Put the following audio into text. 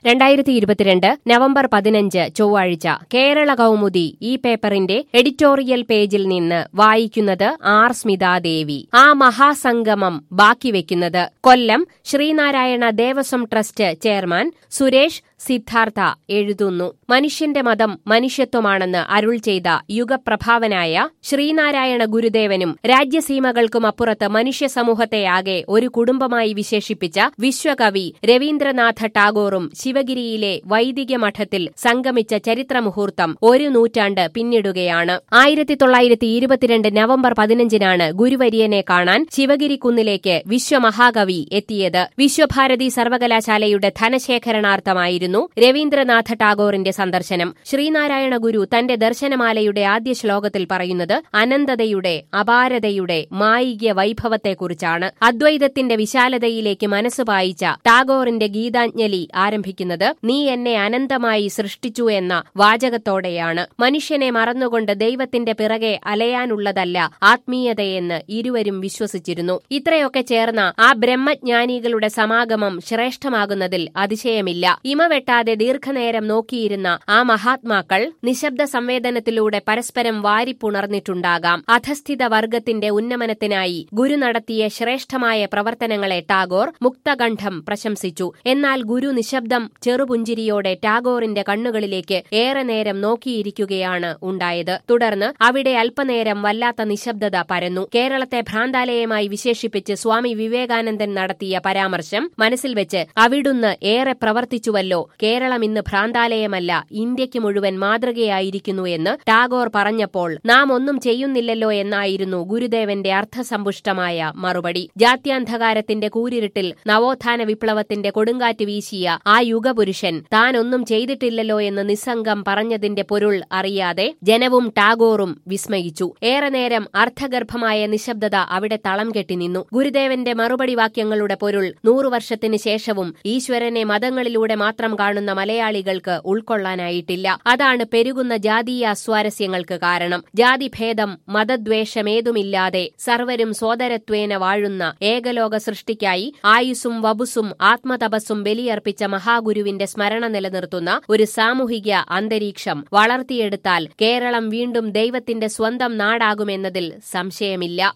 രണ്ടായിരത്തി ഇരുപത്തിരണ്ട് നവംബർ പതിനഞ്ച് ചൊവ്വാഴ്ച കേരള കൗമുദി ഈ പേപ്പറിന്റെ എഡിറ്റോറിയൽ പേജിൽ നിന്ന് വായിക്കുന്നത് ആർ സ്മിതാദേവി ആ മഹാസംഗമം ബാക്കി വെക്കുന്നത് കൊല്ലം ശ്രീനാരായണ ദേവസ്വം ട്രസ്റ്റ് ചെയർമാൻ സുരേഷ് സിദ്ധാർത്ഥ എഴുതുന്നു മനുഷ്യന്റെ മതം മനുഷ്യത്വമാണെന്ന് അരുൾ ചെയ്ത യുഗപ്രഭാവനായ ശ്രീനാരായണ ഗുരുദേവനും രാജ്യസീമകൾക്കും അപ്പുറത്ത് മനുഷ്യ സമൂഹത്തെയാകെ ഒരു കുടുംബമായി വിശേഷിപ്പിച്ച വിശ്വകവി രവീന്ദ്രനാഥ ടാഗോറും ശിവഗിരിയിലെ വൈദിക മഠത്തിൽ സംഗമിച്ച ചരിത്രമുഹൂർത്തം ഒരു നൂറ്റാണ്ട് പിന്നിടുകയാണ് ആയിരത്തി തൊള്ളായിരത്തി ഇരുപത്തിരണ്ട് നവംബർ പതിനഞ്ചിനാണ് ഗുരുവര്യനെ കാണാൻ ശിവഗിരി കുന്നിലേക്ക് വിശ്വമഹാകവി എത്തിയത് വിശ്വഭാരതി സർവകലാശാലയുടെ ധനശേഖരണാർത്ഥമായിരുന്നു രവീന്ദ്രനാഥ ടാഗോറിന്റെ സന്ദർശനം ശ്രീനാരായണ ഗുരു തന്റെ ദർശനമാലയുടെ ആദ്യ ശ്ലോകത്തിൽ പറയുന്നത് അനന്തതയുടെ അപാരതയുടെ മായിക വൈഭവത്തെക്കുറിച്ചാണ് അദ്വൈതത്തിന്റെ വിശാലതയിലേക്ക് മനസ്സ് പായിച്ച ടാഗോറിന്റെ ഗീതാഞ്ജലി ആരംഭിക്കുന്നത് നീ എന്നെ അനന്തമായി സൃഷ്ടിച്ചു എന്ന വാചകത്തോടെയാണ് മനുഷ്യനെ മറന്നുകൊണ്ട് ദൈവത്തിന്റെ പിറകെ അലയാനുള്ളതല്ല ആത്മീയതയെന്ന് ഇരുവരും വിശ്വസിച്ചിരുന്നു ഇത്രയൊക്കെ ചേർന്ന ആ ബ്രഹ്മജ്ഞാനികളുടെ സമാഗമം ശ്രേഷ്ഠമാകുന്നതിൽ അതിശയമില്ല ഇമ വെട്ടാതെ ദീർഘനേരം നോക്കിയിരുന്ന ആ മഹാത്മാക്കൾ നിശബ്ദ സംവേദനത്തിലൂടെ പരസ്പരം വാരിപ്പുണർന്നിട്ടുണ്ടാകാം അധസ്ഥിത വർഗത്തിന്റെ ഉന്നമനത്തിനായി ഗുരു നടത്തിയ ശ്രേഷ്ഠമായ പ്രവർത്തനങ്ങളെ ടാഗോർ മുക്തകണ്ഠം പ്രശംസിച്ചു എന്നാൽ ഗുരു നിശബ്ദം ചെറുപുഞ്ചിരിയോടെ ടാഗോറിന്റെ കണ്ണുകളിലേക്ക് ഏറെ നേരം നോക്കിയിരിക്കുകയാണ് ഉണ്ടായത് തുടർന്ന് അവിടെ അല്പനേരം വല്ലാത്ത നിശബ്ദത പരന്നു കേരളത്തെ ഭ്രാന്താലയമായി വിശേഷിപ്പിച്ച് സ്വാമി വിവേകാനന്ദൻ നടത്തിയ പരാമർശം മനസ്സിൽ വെച്ച് അവിടുന്ന് ഏറെ പ്രവർത്തിച്ചുവല്ലോ കേരളം ഇന്ന് ഭ്രാന്താലയമല്ല ഇന്ത്യക്ക് മുഴുവൻ മാതൃകയായിരിക്കുന്നു എന്ന് ടാഗോർ പറഞ്ഞപ്പോൾ നാം ഒന്നും ചെയ്യുന്നില്ലല്ലോ എന്നായിരുന്നു ഗുരുദേവന്റെ അർത്ഥസമ്പുഷ്ടമായ മറുപടി ജാത്യാന്ധകാരത്തിന്റെ കൂരിരുട്ടിൽ നവോത്ഥാന വിപ്ലവത്തിന്റെ കൊടുങ്കാറ്റ് വീശിയ ആ യുഗപുരുഷൻ താൻ ഒന്നും ചെയ്തിട്ടില്ലല്ലോ എന്ന് നിസ്സംഗം പറഞ്ഞതിന്റെ പൊരുൾ അറിയാതെ ജനവും ടാഗോറും വിസ്മയിച്ചു ഏറെ നേരം അർത്ഥഗർഭമായ നിശബ്ദത അവിടെ തളം കെട്ടി നിന്നു ഗുരുദേവന്റെ മറുപടി വാക്യങ്ങളുടെ പൊരുൾ നൂറു വർഷത്തിന് ശേഷവും ഈശ്വരനെ മതങ്ങളിലൂടെ മാത്രം കാണുന്ന മലയാളികൾക്ക് ഉൾക്കൊള്ളാനായിട്ടില്ല അതാണ് പെരുകുന്ന ജാതീയ അസ്വാരസ്യങ്ങൾക്ക് കാരണം ജാതിഭേദം മതദ്വേഷമേതുമില്ലാതെ സർവരും സോദരത്വേന വാഴുന്ന ഏകലോക സൃഷ്ടിക്കായി ആയുസ്സും വബുസും ആത്മതപസ്സും ബലിയർപ്പിച്ച മഹാഗുരുവിന്റെ സ്മരണ നിലനിർത്തുന്ന ഒരു സാമൂഹിക അന്തരീക്ഷം വളർത്തിയെടുത്താൽ കേരളം വീണ്ടും ദൈവത്തിന്റെ സ്വന്തം നാടാകുമെന്നതിൽ സംശയമില്ല